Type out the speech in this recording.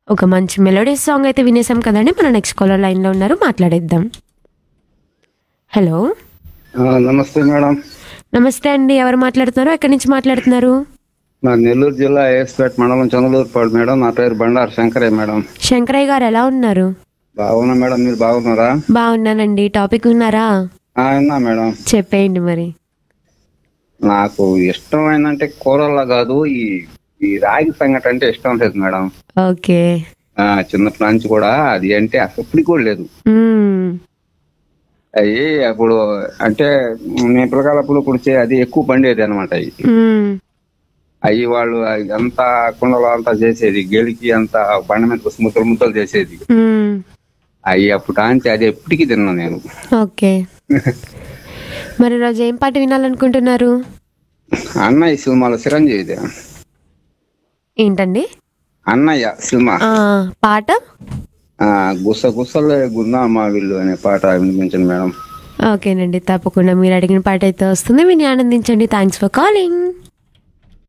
ఒక మంచి melodious song అయితే వినేసాం కదండి మన నెక్స్ట్ కాలర్ లైన్లో ఉన్నారు మాట్లాడేద్దాం హలో ఆ, నమస్తే మేడం నమస్తే అండి ఎవరు మాట్లాడుతున్నారు ఎక్కడి నుంచి మాట్లాడుతున్నారు నా నెల్లూరు జిల్లా ఏఎస్పేట మండలం చంద్రలూరుపాడు మేడం నా పేరు బండారు శంకరయ్య మేడం శంకరయ్య గారు ఎలా ఉన్నారు బాగున్నా మేడం మీరు బాగున్నారా బాగున్నానండి టాపిక్ ఉన్నారా ఆ, ఉన్నా మేడం చెప్పేయండి మరి నాకు ఇష్టమైనంటే కూరల్లో కాదు ఈ ఈ రాగి సంగటి అంటే ఇష్టం లేదు మేడం ఓకే ఆ, చిన్నప్పటి నుంచి కూడా అది అంటే అసలు ఇప్పటికి కూడా లేదు మ్మ్. అవి అప్పుడు అంటే నేను పిల్లకాలప్పుడు కుడిచే అది ఎక్కువ పండేది అనమాట అవి మ్మ్. అవి వాళ్ళు అవి అంతా కుండలో అంతా చేసేది గెలికి అంతా బండ మీద కూర్చొని ముద్దలు ముద్దలు చేసేది మ్మ్. అవి అప్పుడు ఆంచి అది ఎప్పటికీ తిన్నా నేను ఓకే మరి రోజు ఏం పాట వినాలనుకుంటున్నారు అన్నయ్య సినిమాలో చిరంజీవిది ఏంటండి అన్నయ్య సినిమా ఆ, పాట ఆ, గుస గుసలే గుందా మా వీళ్ళు అనే పాట వినిపించండి మేడం ఓకేనండి తప్పకుండా మీరు అడిగిన పాట అయితే వస్తుంది విని ఆనందించండి థ్యాంక్స్ ఫర్ కాలింగ్